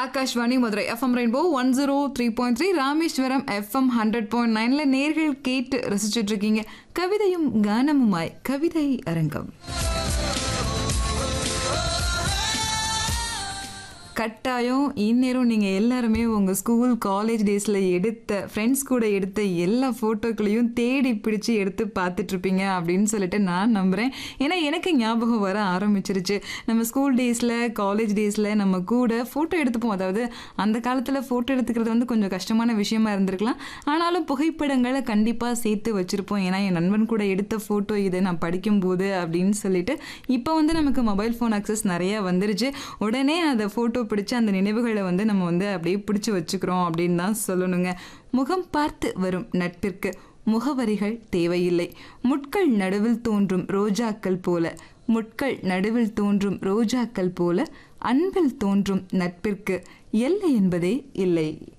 Akashvani Madurai FM rainbow one zero three point three Rameswaram FM hundred point நைன்ல நேர்கள் கேட்டு ரசிச்சுட்டு இருக்கீங்க கவிதையும் கானமுமாய் கவிதை அரங்கம் கட்டாயம் இந்நேரம் நீங்கள் எல்லாருமே உங்கள் ஸ்கூல் காலேஜ் டேஸில் எடுத்த ஃப்ரெண்ட்ஸ் கூட எடுத்த எல்லா ஃபோட்டோக்களையும் தேடி பிடிச்சி எடுத்து பார்த்துட்ருப்பீங்க அப்படின்னு சொல்லிட்டு நான் நம்புகிறேன் ஏன்னா எனக்கு ஞாபகம் வர ஆரம்பிச்சிருச்சு நம்ம ஸ்கூல் டேஸில் காலேஜ் டேஸில் நம்ம கூட ஃபோட்டோ எடுத்துப்போம் அதாவது அந்த காலத்தில் ஃபோட்டோ எடுத்துக்கிறது வந்து கொஞ்சம் கஷ்டமான விஷயமா இருந்திருக்கலாம் ஆனாலும் புகைப்படங்களை கண்டிப்பாக சேர்த்து வச்சுருப்போம் ஏன்னா என் நண்பன் கூட எடுத்த ஃபோட்டோ இது நான் படிக்கும்போது அப்படின்னு சொல்லிட்டு இப்போ வந்து நமக்கு மொபைல் ஃபோன் அக்சஸ் நிறைய வந்துருச்சு உடனே அதை ஃபோட்டோ பிடிச்சி அந்த நினைவுகளை வந்து நம்ம வந்து அப்படியே பிடிச்சி வச்சுக்கிறோம் அப்படின்னு தான் சொல்லணுங்க முகம் பார்த்து வரும் நட்பிற்கு முகவரிகள் தேவையில்லை முட்கள் நடுவில் தோன்றும் ரோஜாக்கள் போல முட்கள் நடுவில் தோன்றும் ரோஜாக்கள் போல அன்பில் தோன்றும் நட்பிற்கு எல்லை என்பதே இல்லை